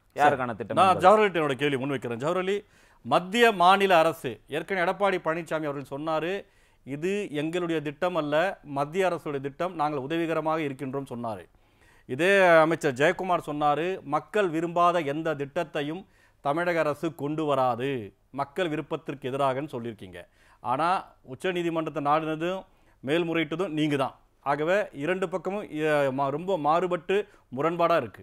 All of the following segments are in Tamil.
யாருக்கான திட்டம் நான் என்பது? ஜவஹர்லால் என்னோட கேள்வி முன்வைக்கிறேன் ஜவஹர்லி மத்திய மாநில அரசு ஏற்கனவே எடப்பாடி பழனிசாமி அவர்கள் சொன்னார் இது எங்களுடைய திட்டம் அல்ல மத்திய அரசுடைய திட்டம் நாங்கள் உதவிகரமாக இருக்கின்றோம் சொன்னார் இதே அமைச்சர் ஜெயக்குமார் சொன்னார் மக்கள் விரும்பாத எந்த திட்டத்தையும் தமிழக அரசு கொண்டு வராது மக்கள் விருப்பத்திற்கு எதிராகன்னு சொல்லியிருக்கீங்க ஆனால் உச்சநீதிமன்றத்தை நாடினதும் மேல்முறையிட்டதும் நீங்கள் தான் ஆகவே இரண்டு பக்கமும் அஹ், மா- ரொம்ப மாறுபட்டு முரண்பாடாக இருக்குது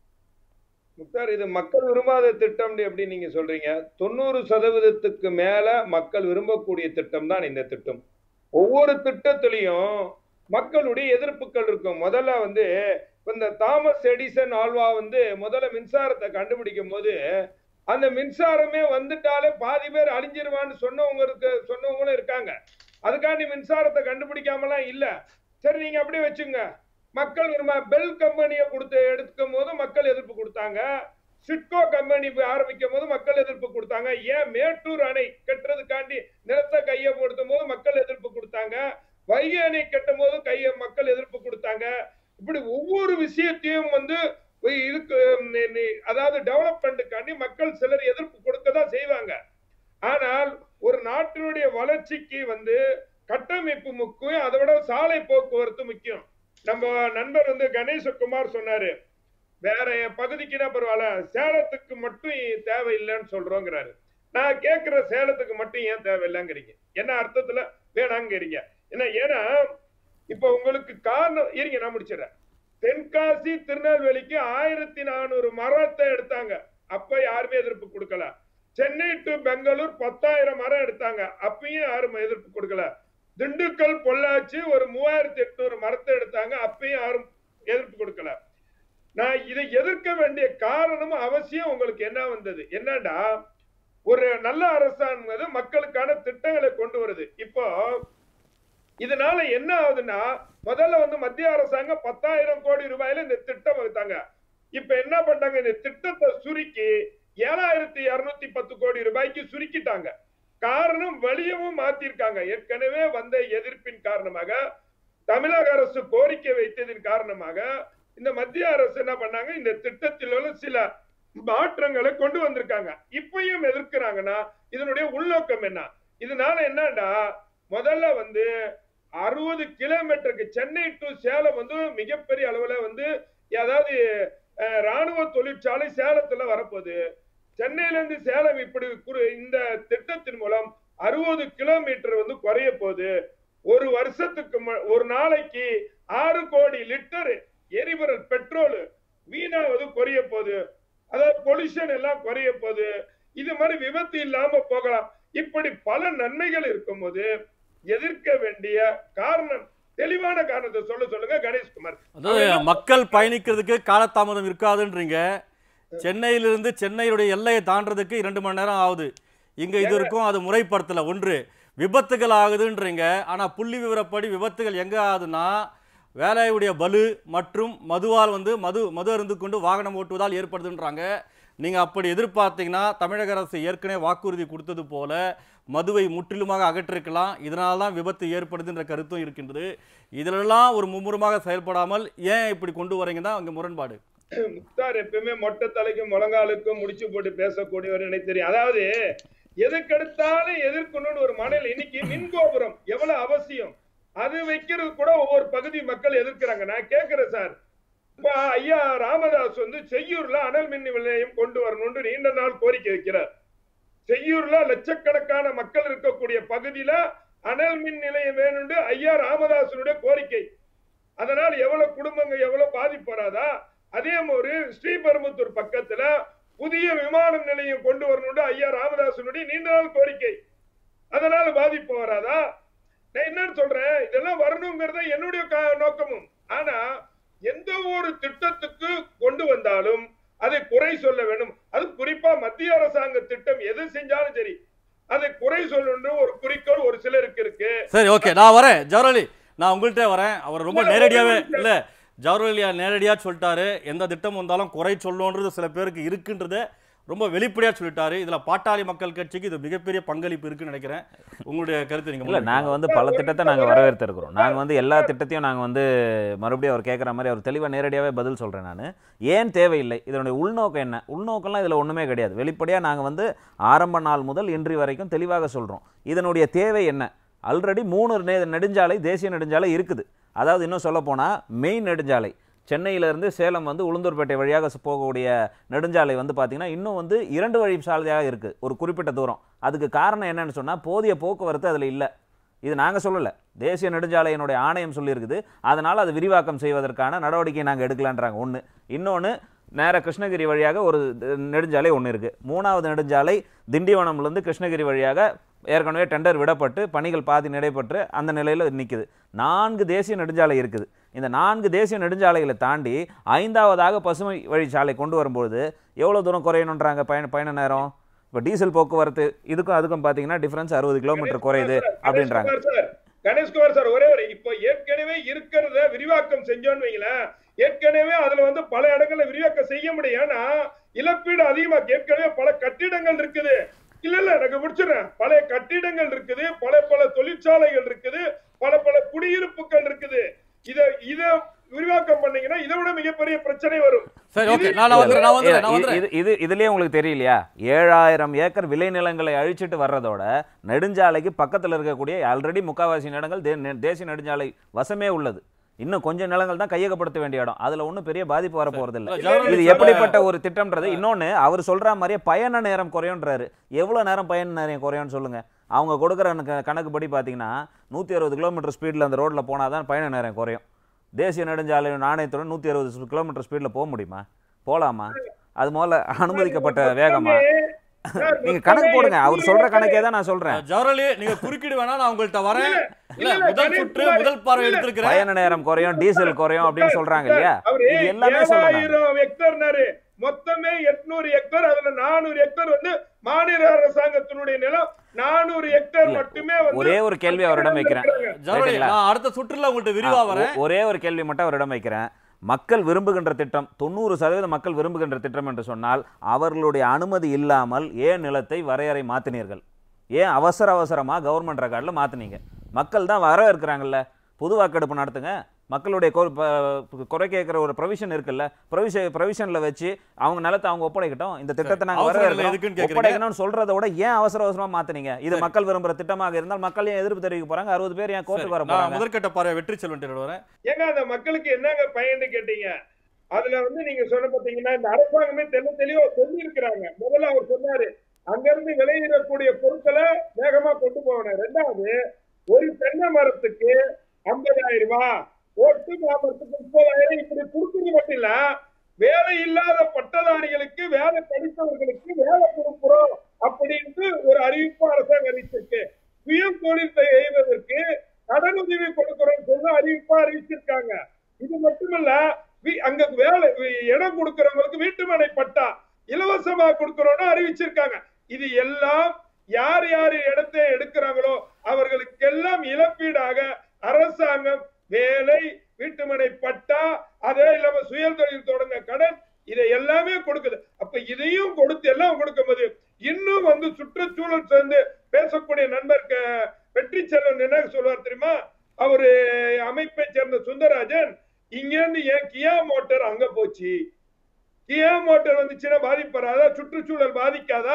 முக்தார் இது மக்கள் விரும்பாத திட்டம் எப்படி நீங்க சொல்றீங்க தொண்ணூறு சதவீதத்துக்கு மேல மக்கள் விரும்பக்கூடிய திட்டம் தான் இந்த திட்டம் ஒவ்வொரு திட்டத்திலையும் மக்களுடைய எதிர்ப்புகள் இருக்கும் முதல்ல வந்து இப்ப இந்த தாமஸ் எடிசன் ஆல்வா வந்து முதல்ல மின்சாரத்தை கண்டுபிடிக்கும் போது அந்த மின்சாரமே வந்துட்டாலே பாதி பேர் அழிஞ்சிருவான்னு சொன்னவங்க இருக்கு சொன்னவங்களும் இருக்காங்க அதுக்காண்டி மின்சாரத்தை கண்டுபிடிக்காமலாம் இல்ல சரி நீங்க அப்படியே வச்சுங்க மக்கள் விரும்ப பெல் கம்பெனியை கொடுத்து எடுக்கும் போது மக்கள் எதிர்ப்பு கொடுத்தாங்க சிட்கோ கம்பெனி ஆரம்பிக்கும் போது மக்கள் எதிர்ப்பு கொடுத்தாங்க ஏன் மேட்டூர் அணை கட்டுறதுக்காண்டி நிலத்தை கையப்படுத்தும் போது மக்கள் எதிர்ப்பு கொடுத்தாங்க வைகை அணை கட்டும் போது கைய மக்கள் எதிர்ப்பு கொடுத்தாங்க இப்படி ஒவ்வொரு விஷயத்தையும் வந்து இதுக்கு நி- நி- அதாவது டெவலப்மெண்ட்டுக்காண்டி மக்கள் சிலர் எதிர்ப்பு கொடுக்க தான் செய்வாங்க ஆனால் ஒரு நாட்டினுடைய வளர்ச்சிக்கு வந்து கட்டமைப்பு முக்கியம் அதை விட சாலை போக்குவரத்து முக்கியம் நம்ம நண்பர் வந்து கணேசகுமார் சொன்னாரு வேற பகுதிக்குன்னா பரவாயில்ல சேலத்துக்கு மட்டும் தேவையில்லைன்னு சொல்றோங்கிறாரு நான் கேட்கிற சேலத்துக்கு மட்டும் ஏன் தேவையில்லைங்கிறீங்க என்ன அர்த்தத்துல வேணாங்கிறீங்க என்ன ஏன்னா இப்ப உங்களுக்கு காரணம் இருங்க நான் முடிச்சிடறேன் தென்காசி திருநெல்வேலிக்கு ஆயிரத்தி நானூறு மரத்தை எடுத்தாங்க அப்ப யாருமே எதிர்ப்பு கொடுக்கல சென்னை டு பெங்களூர் பத்தாயிரம் மரம் எடுத்தாங்க அப்பயும் யாரும் எதிர்ப்பு கொடுக்கல திண்டுக்கல் பொள்ளாச்சி ஒரு மூவாயிரத்தி எட்நூறு மரத்தை எடுத்தாங்க அப்பயும் யாரும் எதிர்ப்பு கொடுக்கல நான் இதை எதிர்க்க வேண்டிய காரணமும் அவசியம் உங்களுக்கு என்ன வந்தது என்னடா ஒரு நல்ல அரசாங்கம் மக்களுக்கான திட்டங்களை கொண்டு வருது இப்போ இதனால என்ன ஆகுதுன்னா முதல்ல வந்து மத்திய அரசாங்கம் பத்தாயிரம் கோடி ரூபாயில இந்த திட்டம் வகுத்தாங்க இப்ப என்ன பண்ணாங்க இந்த திட்டத்தை சுருக்கி ஏழாயிரத்தி இருநூத்தி பத்து கோடி ரூபாய்க்கு சுருக்கிட்டாங்க காரணம் வழியவும் மாத்திருக்காங்க ஏற்கனவே வந்த எதிர்ப்பின் காரணமாக தமிழக அரசு கோரிக்கை வைத்ததின் காரணமாக இந்த மத்திய அரசு என்ன பண்ணாங்க இந்த திட்டத்தில் உள்ள சில மாற்றங்களை கொண்டு வந்திருக்காங்க இப்பயும் எதிர்க்கிறாங்கன்னா இதனுடைய உள்நோக்கம் என்ன இதனால என்னடா முதல்ல வந்து அறுபது கிலோமீட்டருக்கு சென்னை டு சேலம் வந்து மிகப்பெரிய அளவுல வந்து அதாவது அஹ், ராணுவ தொழிற்சாலை சேலத்துல வரப்போகுது சென்னையில இருந்து சேலம் இப்படி குறு- இந்த திட்டத்தின் மூலம் அறுபது கிலோமீட்டர் வந்து குறைய போகுது ஒரு வருஷத்துக்கு ம- ஒரு நாளைக்கு ஆறு கோடி லிட்டர் எரிபொருள் பெட்ரோல் வீணாவது குறைய போகுது அதாவது பொல்யூஷன் எல்லாம் குறைய போகுது இது மாதிரி விபத்து இல்லாம போகலாம் இப்படி பல நன்மைகள் இருக்கும்போது எதிர்க்க வேண்டிய காரணம் தெளிவான காரணத்தை சொல்ல சொல்லுங்க கணேஷ்குமார் அதாவது மக்கள் பயணிக்கிறதுக்கு காலதாமதம் இருக்காதுன்றீங்க சென்னையிலிருந்து சென்னையுடைய எல்லையை தாண்டறதுக்கு இரண்டு மணி நேரம் ஆகுது இங்க இது இருக்கும் அது முறைப்படுத்தல ஒன்று விபத்துகள் ஆகுதுன்றீங்க ஆனா புள்ளி விவரப்படி விபத்துகள் எங்க ஆகுதுன்னா வேலையுடைய பலு மற்றும் மதுவால் வந்து மது மது அருந்து கொண்டு வாகனம் ஓட்டுவதால் ஏற்படுதுன்றாங்க நீங்க அப்படி எதிர்பார்த்தீங்கன்னா தமிழக அரசு ஏற்கனவே வாக்குறுதி கொடுத்தது போல மதுவை முற்றிலுமாக அகற்றிருக்கலாம் இதனால தான் விபத்து ஏற்படுதுன்ற கருத்தும் இருக்கின்றது இதிலெல்லாம் ஒரு மும்முரமாக செயல்படாமல் ஏன் இப்படி கொண்டு வரீங்க தான் அங்கே முரண்பாடு முக்தார் எப்பவுமே மொட்டை தலைக்கும் முழங்காலுக்கும் முடிச்சு போட்டு பேசக்கூடியவர் எனக்கு தெரியும் அதாவது எதுக்கெடுத்தாலும் எதிர்க்கணும்னு ஒரு மனநிலை இன்னைக்கு மின் கோபுரம் எவ்வளவு அவசியம் அது வைக்கிறது கூட ஒவ்வொரு பகுதி மக்கள் எதிர்க்கிறாங்க நான் கேட்கிறேன் சார் இப்ப ஐயா ராமதாஸ் வந்து செய்யூர்ல அனல் மின் நிலையம் கொண்டு வரணும்னு நீண்ட நாள் கோரிக்கை வைக்கிறார் செய்யூர்ல லட்சக்கணக்கான மக்கள் இருக்கக்கூடிய பகுதியில அனல் மின் நிலையம் வேணும்னு ஐயா ராமதாசனுடைய கோரிக்கை அதனால் எவ்வளவு குடும்பங்க எவ்வளவு பாதிப்பு வராதா அதே மாதிரி ஸ்ரீபெரும்புத்தூர் பக்கத்துல புதிய விமான நிலையம் கொண்டு வரணும்னு ஐயா ராமதாசனுடைய நீண்ட நாள் கோரிக்கை அதனால பாதிப்பு வராதா நான் என்னன்னு சொல்றேன் இதெல்லாம் வரணுங்கிறத என்னுடைய கா- நோக்கமும் ஆனா எந்த ஒரு திட்டத்துக்கு கொண்டு வந்தாலும் அதை குறை சொல்ல வேண்டும் அது குறிப்பா மத்திய அரசாங்க திட்டம் எது செஞ்சாலும் சரி அதை குறை சொல்லணும் ஒரு குறிக்கோள் ஒரு சிலருக்கு இருக்கு சரி ஓகே நான் வரேன் ஜவஹர்லி நான் உங்கள்கிட்ட வரேன் அவர் ரொம்ப நேரடியாகவே இல்லை ஜவஹர்லியா நேரடியாக சொல்லிட்டாரு எந்த திட்டம் வந்தாலும் குறை சொல்லணுன்றது சில பேருக்கு இருக்குன்றத ரொம்ப வெளிப்படையா சொல்லிட்டாரு இதுல பாட்டாளி மக்கள் கட்சிக்கு இது மிகப்பெரிய பங்களிப்பு இருக்குன்னு நினைக்கிறேன் உங்களுடைய கருத்து நீங்க இல்ல முன்வைக்கலாம். நாங்க வந்து பல திட்டத்தை நாங்க வரவேற்றிருக்கிறோம் நாங்க வந்து எல்லா திட்டத்தையும் நாங்க வந்து மறுபடியும் அவர் கேட்குற மாதிரி அவர் தெளிவா நேரடியாவே பதில் சொல்றேன் நான் ஏன் தேவையில்லை இதனுடைய உள்நோக்கம் என்ன உள்நோக்கம்லாம் இதுல ஒண்ணுமே கிடையாது வெளிப்படையா நாங்க வந்து ஆரம்ப நாள் முதல் இன்று வரைக்கும் தெளிவாக சொல்றோம் இதனுடைய தேவை என்ன ஆல்ரெடி மூணு நெ- நெடுஞ்சாலை தேசிய நெடுஞ்சாலை இருக்குது அதாவது இன்னும் சொல்ல போனா மெயின் நெடுஞ்சாலை சென்னையிலேருந்து சேலம் வந்து உளுந்தூர்பேட்டை வழியாக சு- போகக்கூடிய நெடுஞ்சாலை வந்து பார்த்தீங்கன்னா இன்னும் வந்து இரண்டு வழி சாலையாக இருக்குது ஒரு குறிப்பிட்ட தூரம் அதுக்கு காரணம் என்னன்னு சொன்னால் போதிய போக்குவரத்து அதில் இல்லை இது நாங்கள் சொல்லலை தேசிய நெடுஞ்சாலையினுடைய ஆணையம் சொல்லியிருக்குது அதனால் அது விரிவாக்கம் செய்வதற்கான நடவடிக்கை நாங்கள் எடுக்கலான்றாங்க ஒன்று இன்னொன்று நேர கிருஷ்ணகிரி வழியாக ஒரு த- நெடுஞ்சாலை ஒன்று இருக்குது மூணாவது நெடுஞ்சாலை திண்டிவனம்லேருந்து கிருஷ்ணகிரி வழியாக ஏற்கனவே டெண்டர் விடப்பட்டு பணிகள் பாதி நடைபெற்று அந்த நிலையில் நிற்குது நான்கு தேசிய நெடுஞ்சாலை இருக்குது இந்த நான்கு தேசிய நெடுஞ்சாலைகளை தாண்டி ஐந்தாவதாக பசுமை வழிச்சாலை கொண்டு வரும்போது எவ்வளோ தூரம் குறையணுன்றாங்க பயண பயண நேரம் இப்போ டீசல் போக்குவரத்து இதுக்கும் அதுக்கும் பார்த்தீங்கன்னா டிஃப்ரென்ஸ் அறுபது கிலோமீட்டர் குறையுது அப்படின்றாங்க கணேஷ்குமார் சார் கணேஷ்குமார் சார் ஒரே ஒரு இப்போ ஏற்கனவே இருக்கிறத விரிவாக்கம் செஞ்சோன்னு வைங்களேன் ஏற்கனவே அதுல வந்து பல இடங்கள்ல விரிவாக்கம் செய்ய முடியும் ஏன்னா இழப்பீடு அதிகமா ஏற்கனவே பல கட்டிடங்கள் இருக்குது இல்ல இல்ல எனக்கு முடிச்சிடுறேன் பழைய கட்டிடங்கள் இருக்குது பல பல தொழிற்சாலைகள் இருக்குது பல பல குடியிருப்புகள் இருக்குது இத இத விரிவாக்கம் பண்ணீங்கன்னா இதை விட மிகப்பெரிய பிரச்சனை வரும் சரி ஓகே நான் வந்துடுறேன் நான் வந்துடுறேன் நான் இது- வந்துடுறேன் இது இது இதுலயே உங்களுக்கு தெரியலையா ஏழாயிரம் ஏக்கர் விளைநிலங்களை அழிச்சிட்டு வர்றதோட நெடுஞ்சாலைக்கு பக்கத்துல இருக்கக்கூடிய ஆல்ரெடி முக்காவாசி நிலங்கள் தே- நெ- தேசிய நெடுஞ்சாலை வசமே உள்ளது இன்னும் கொஞ்சம் நிலங்கள் தான் கையகப்படுத்த வேண்டிய இடம் அதுல ஒண்ணும் பெரிய பாதிப்பு வர போறது இல்ல ஜவஹர்லால் இது சார், எப்படிப்பட்ட ஒரு திட்டம்ன்றது இன்னொன்னு அவர் சொல்ற மாதிரியே பயண நேரம் குறையுன்றாரு எவ்வளவு நேரம் பயண நேரம் குறையும்னு சொல்லுங்க அவங்க கொடுக்குற கணக்கு- கணக்குப்படி பார்த்தீங்கன்னா நூற்றி அறுபது கிலோமீட்டர் ஸ்பீடில் அந்த ரோட்டில் போனால் தான் பயண நேரம் குறையும் தேசிய நெடுஞ்சாலை நாணயத்துடன் நூற்றி அறுபது கிலோமீட்டர் ஸ்பீடில் போக முடியுமா போகலாமா அது முதல்ல அனுமதிக்கப்பட்ட வேகமா சார், நீங்க கணக்கு மொத்தமே போடுங்க அவர் சொல்ற எட்நூறு கணக்கே தான் நான் சொல்றேன் ஜவரலி நீங்க குறுக்கிடு வேணா நான் உங்கள்ட்ட வரேன் இல்ல இல்ல, முதல் கணேஷ் சுற்று குமார், முதல் பார்வை இல்ல. எடுத்திருக்கிறேன் பயண நேரம் குறையும் டீசல் குறையும் அப்படின்னு சொல்றாங்க இல்லையா அவரு இது எல்லாமே சொல்றேன் நான். ஏழாயிரம் ஹெக்டர்னாரு மொத்தமே எட்நூறு ஹெக்டர் அதுல நானூறு ஹெக்டர் வந்து மாநில அரசாங்கத்தினுடைய நிலம் நானூறு ஹெக்டர் இல்ல, மட்டுமே வந்து ஒரே ஒரு கேள்வி அவரிடம் வைக்கிறேன் ஜவரலி ரைட்டுங்களா? நான் அடுத்த சுற்றுல உங்கள்ட்ட விரிவா ஆ, வரேன் ஒ- ஒரே ஒரு கேள்வி மட்டும் அவரிடம் வைக்கிறேன் மக்கள் விரும்புகின்ற திட்டம் தொண்ணூறு சதவீத மக்கள் விரும்புகின்ற திட்டம் என்று சொன்னால் அவர்களுடைய அனுமதி இல்லாமல் ஏன் நிலத்தை வரையறை மாத்தினீர்கள் ஏன் அவசர அவசரமா கவர்மெண்ட் ரெக்கார்டில் மாத்துனீங்க மக்கள் தான் வரவேற்கிறாங்கல்ல பொது வாக்கெடுப்பு நடத்துங்க மக்களுடைய கொ- ப- குறை கேட்குற ஒரு ப்ரொவிஷன் இருக்குல்ல ப்ரொவிஷன் ப்ரொவிஷன்ல வச்சு அவங்க நிலத்தை அவங்க ஒப்படைக்கட்டும் இந்த திட்டத்தை நாங்க அவசர நிலை வரவேற்கிறோம் எதுக்குன்னு கேக்குறீங்க? ஒப்படைக்கணும்னு சொல்றதை விட ஏன் அவசர அவசரமா மாத்துனீங்க இது மக்கள் விரும்புற திட்டமாக இருந்தால் மக்கள் ஏன் எதிர்ப்பு தெரிவிக்க போறாங்க அறுபது பேர் ஏன் கோர்ட்டுக்கு வர நான் போறாங்க முதற்கட்ட பார்வை வெற்றி செல்வன் வரேன் ஏங்க அந்த மக்களுக்கு என்னங்க பயன்னு கேட்டீங்க அதுல வந்து நீங்க சொன்ன பாத்தீங்கன்னா இந்த அரசாங்கமே தெல்ல தெளிவா சொல்லி இருக்கிறாங்க முதல்ல அவர் சொன்னாரு அங்கிருந்து விளையிடக்கூடிய பொருட்களை வேகமா கொண்டு போகணும் ரெண்டாவது ஒரு தென்னை மரத்துக்கு ஐம்பதாயிரம் ரூபாய் ஒட்டு மரத்துக்கு முப்பதாயிரம் இப்படி கொடுக்குறது மட்டும் இல்ல வேலை இல்லாத பட்டதாரிகளுக்கு வேலை படித்தவர்களுக்கு வேலை கொடுக்கிறோம் அப்படின்ட்டு ஒரு அறிவிப்பு அரசாங்கம் அறிவிச்சிருக்கு சுய தொழில் செய்வதற்கு கடனுதவி கொடுக்கிறோம் சொல்லி அறிவிப்பா அறிவிச்சிருக்காங்க இது மட்டுமல்ல வீ- அங்க வேலை வீ- இடம் கொடுக்கறவங்களுக்கு வீட்டுமனை பட்டா இலவசமா கொடுக்கறோம்னு அறிவிச்சிருக்காங்க இது எல்லாம் யார் யார் இடத்தை எடுக்கிறாங்களோ அவர்களுக்கெல்லாம் இழப்பீடாக அரசாங்கம் வேலை வீட்டுமனை பட்டா அதே இல்லாம சுய தொழில் தொடங்க கடன் இதை எல்லாமே கொடுக்குது அப்ப இதையும் கொடுத்து எல்லாம் கொடுக்கும்போது இன்னும் வந்து சுற்றுச்சூழல் சேர்ந்து பேசக்கூடிய நண்பர் க- வெற்றி செல்வன் என்ன சொல்வார் தெரியுமா அவரு அமைப்பை சேர்ந்த சுந்தரராஜன் இங்க இருந்து ஏன் கியா மோட்டார் அங்க போச்சு கியா மோட்டார் வந்துச்சுன்னா பாதிப்படாதா சுற்றுச்சூழல் பாதிக்காதா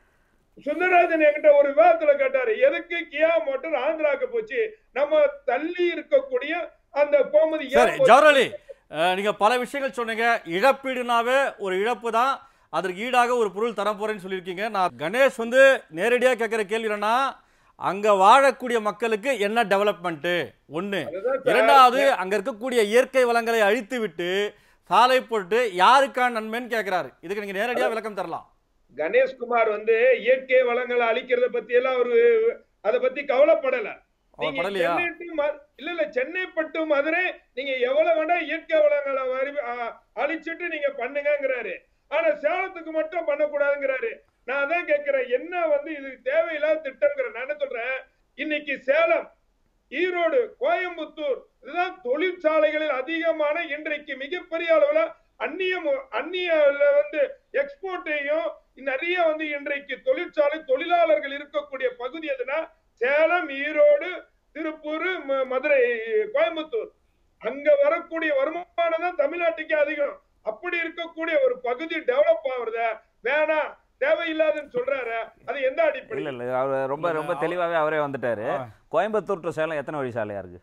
சுந்தரராஜன் என்கிட்ட ஒரு விவாதத்துல கேட்டாரு எதுக்கு கியா மோட்டார் ஆந்திராக்கு போச்சு நம்ம தள்ளி இருக்கக்கூடிய அந்த போகும்போது ஏன் சரி போச்சு? ஜவரலி அஹ், நீங்க பல விஷயங்கள் சொன்னீங்க இழப்பீடுனாவே ஒரு இழப்பு தான் அதற்கு ஈடாக ஒரு பொருள் தர போறேன்னு சொல்லியிருக்கீங்க நான் கணேஷ் வந்து நேரடியா கேட்குற கேள்வி என்னன்னா அங்க வாழக்கூடிய மக்களுக்கு என்ன டெவலப்மெண்ட் ஒண்ணு அதுதான் சார். இரண்டாவது அங்க இருக்கக்கூடிய இயற்கை வளங்களை அழித்து விட்டு சாலை போட்டு யாருக்கான நன்மைன்னு கேட்கிறாரு இதுக்கு நீங்க நேரடியா விளக்கம் தரலாம் கணேஷ்குமார் வந்து இயற்கை வளங்களை அழிக்கிறத பத்தி எல்லாம் அவரு அத பத்தி கவலைப்படல அவர் நீங்க படலையா சென்னை to ம- இல்ல இல்ல சென்னை பட்டு மதுரை நீங்க எவ்வளவு வேணா இயற்கை வளங்களை வரி- அ- அழிச்சிட்டு நீங்க பண்ணுங்கங்கிறாரு ஆனா சேலத்துக்கு மட்டும் பண்ணக்கூடாதுங்கிறாரு நான் அதான் கேட்கிறேன் என்ன வந்து இது தேவையில்லாத திட்டம்ங்கிற நான் என்ன சொல்றேன் இன்னைக்கு சேலம் ஈரோடு கோயம்புத்தூர் இதுதான் தொழிற்சாலைகளில் அதிகமான இன்றைக்கு மிகப்பெரிய அளவுல அந்நிய மு- அந்நிய வந்து எக்ஸ்போர்ட்டையும் அதிக வந்து இன்றைக்கு தொழிற்சாலை தொழிலாளர்கள் இருக்கக்கூடிய பகுதி எதுனா சேலம் ஈரோடு திருப்பூர் ம- மதுரை கோயம்புத்தூர் அங்க வரக்கூடிய வருமானம் தான் தமிழ்நாட்டுக்கு அதிகம் அப்படி இருக்கக்கூடிய ஒரு பகுதி டெவலப் ஆகுறத வேணாம் தேவையில்லாதுன்னு சொல்றாரு அது எந்த இல்ல அடிப்படை இல்ல அவர் ரொம்ப ரொம்ப இல்ல, தெளிவாவே அவரே வந்துட்டாரு ஆ. கோயம்புத்தூர் டு சேலம் எத்தனை வழி சாலையா இருக்கு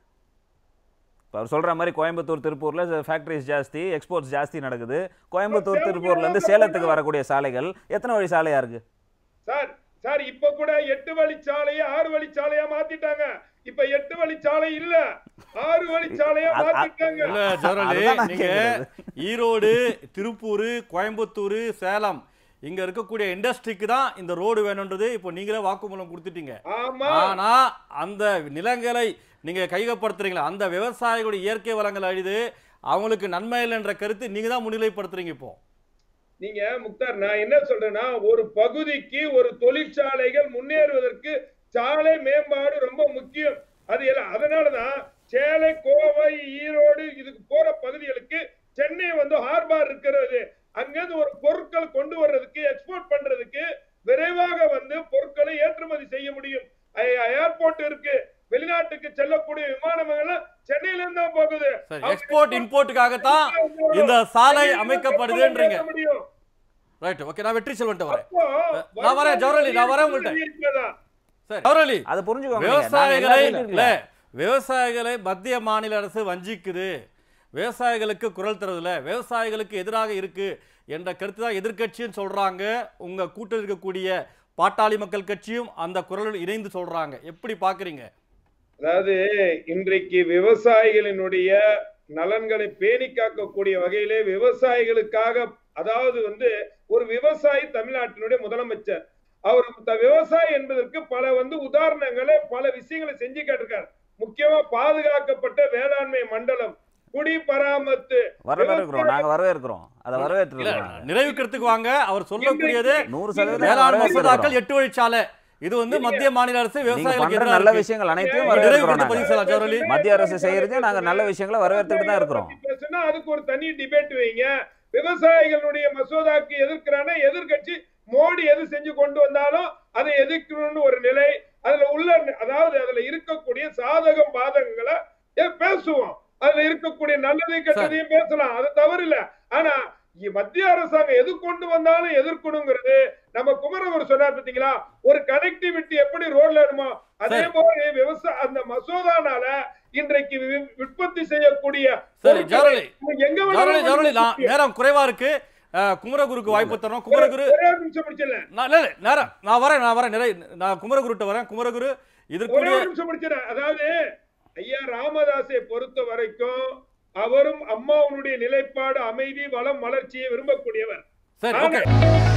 இப்போ அவர் சொல்ற மாதிரி கோயம்புத்தூர் திருப்பூர்ல ஃபேக்டரிஸ் ஜாஸ்தி எக்ஸ்போர்ட்ஸ் ஜாஸ்தி நடக்குது கோயம்புத்தூர் திருப்பூர்ல இருந்து சேலத்துக்கு வரக்கூடிய சாலைகள் எத்தனை வழி சாலையா இருக்கு சார் சார் இப்ப கூட எட்டு வழிச்சாலையை ஆறு வழிச்சாலையா மாத்திட்டாங்க இப்ப எட்டு வழிச்சாலை இல்ல ஆறு வழிச்சாலையா அது- அது- மாத்திட்டாங்க இல்ல ஜெரலி அதுதான் நான் நீங்க கேக்குறது. ஈரோடு திருப்பூர் கோயம்புத்தூர் சேலம் இங்க இருக்கக்கூடிய இண்டஸ்ட்ரிக்கு தான் இந்த ரோடு வேணும்ன்றது இப்போ நீங்களே வாக்குமூலம் கொடுத்துட்டீங்க ஆமா ஆனா அந்த நிலங்களை நீங்க கையகப்படுத்துறீங்களா அந்த விவசாயிகளுடைய இயற்கை வளங்கள் அழிது அவங்களுக்கு நன்மை இல்லைன்ற கருத்து நீங்க தான் முன்னிலைப்படுத்துறீங்க இப்போ நீங்க முக்தார் நான் என்ன சொல்றேன்னா ஒரு பகுதிக்கு ஒரு தொழிற்சாலைகள் முன்னேறுவதற்கு சாலை மேம்பாடு ரொம்ப முக்கியம் அது எல்லாம் அதனாலதான் சேலை கோவை ஈரோடு இதுக்கு போற பகுதிகளுக்கு சென்னை வந்து ஹார்பார் இருக்கிறது அங்கிருந்து ஒரு பொருட்கள் கொண்டு வர்றதுக்கு எக்ஸ்போர்ட் பண்றதுக்கு விரைவாக வந்து பொருட்களை ஏற்றுமதி செய்ய முடியும் ஏர்போர்ட் இருக்கு வெளிநாட்டுக்கு செல்லக்கூடிய விமானங்கள் எல்லாம் சென்னையில இருந்து தான் போகுது சரி அவங்க எக்ஸ்போர்ட் இம்போர்ட்டுக்காகத்தான் இந்த சாலை அமைக்கப்படுதுன்றீங்க ஏற்ற முடியும். ரைட் ஓகே நான் வெற்றி செல்வன்ட்டு வரேன் அப்போ நான் வரேன், ஜவஹர்லால், நான் வரேன் உங்கள்ட்ட. இருக்கிறதா? சரி ஜவஹர்லால் அதை புரிஞ்சுக்கோங்க நீங்க. நாங்க விவசாயிகளை எல்லாத்தையும் இல்ல இல்ல. விவசாயிகளை மத்திய மாநில அரசு வஞ்சிக்குது விவசாயிகளுக்கு குரல் தரதுல விவசாயிகளுக்கு எதிராக இருக்கு என்ற கருத்து தான் எதிர்க்கட்சின்னு சொல்றாங்க உங்க கூட்டத்தில் இருக்கக்கூடிய பாட்டாளி மக்கள் கட்சியும் அந்த குரலில் இணைந்து சொல்றாங்க எப்படி பாக்குறீங்க அதாவது இன்றைக்கு விவசாயிகளினுடைய நலன்களை பேணி காக்கக்கூடிய வகையிலே விவசாயிகளுக்காக அதாவது வந்து ஒரு விவசாயி தமிழ்நாட்டினுடைய முதலமைச்சர் அவர் த- விவசாயி என்பதற்கு பல வந்து உதாரணங்களை பல விஷயங்களை செஞ்சு கேட்டிருக்காரு முக்கியமா பாதுகாக்கப்பட்ட வேளாண்மை மண்டலம் குடி பராமத்து வரவேற்கிறோம் நாங்க வரவேற்கிறோம் அதை இல்ல வரவேற்று நிறைவுக்கிறதுக்கு வாங்க அவர் சொல்லக்கூடியது நூறு சதவீதம் வேளாண் மசோதாக்கள் வரவேற்கிறோம் எட்டு வழிச்சாலை இது வந்து மத்திய மாநில அரசு நீங்க விவசாயிகளுக்கு பண்ற எதிராக நல்ல இருக்கு. விஷயங்கள் அனைத்தையும் நீங்க வரவேற்கிறோம் நிறைவு பதிவு நாங்க செய்யலாம் ஜவஹர்லி மத்திய அரசு செய்யறதையும் நாங்க நல்ல விஷயங்களை வரவேற்றுட்டு தான் இருக்கிறோம் பத்தி பேசுனா அதுக்கு ஒரு தனி டிபேட் வைங்க விவசாயிகளுடைய மசோதாக்கு எதிர்க்கிறான எதிர்க்கட்சி மோடி எது செஞ்சு கொண்டு வந்தாலும் அதை எதிர்க்கணும்னு ஒரு நிலை அதுல உள்ள அதாவது அதுல இருக்கக்கூடிய சாதகம் பாதகங்களை ஏ, பேசுவோம் அதுல இருக்கக்கூடிய நல்லதை கெட்டதையும் பேசலாம் அது தவறு இல்ல ஆனா இ- மத்திய அரசாங்கம் எது கொண்டு வந்தாலும் எதிர்க்கணுங்கிறது நம்ம குமரகுரு சொன்னார் பாத்தீங்களா ஒரு கனெக்டிவிட்டி எப்படி ரோட்ல வேணுமோ அதே சரி. போல விவசாய அந்த மசோதானால இன்றைக்கு வி- உற்பத்தி செய்யக்கூடிய சரி பொருட்களை ஜவஹர்லி எங்க ஜவஹர்லி வேணாலும் ஜவஹர்லி நான் உற்பத்தி- நேரம் குறைவா இருக்கு அஹ், குமரகுருக்கு வாய்ப்பு தரோம் குமரகுரு ஒரே ஒரு நிமிஷம் முடிச்சிடறேன். நான் இல்ல, இல்ல, நேரம் நான் வரேன் நான் வரேன் நிறை நான் குமரகுருட்ட வரேன் குமரகுரு ஒரே இதற்குரிய ஒரு நிமிஷம் முடிச்சிடறேன். அதாவது ஐயா ராமதாஸை பொறுத்த வரைக்கும் அவரும் அம்மாவுடைய நிலைப்பாடு அமைதி வளம் வளர்ச்சியை விரும்பக்கூடியவர் சரி ஆனா- ஓகே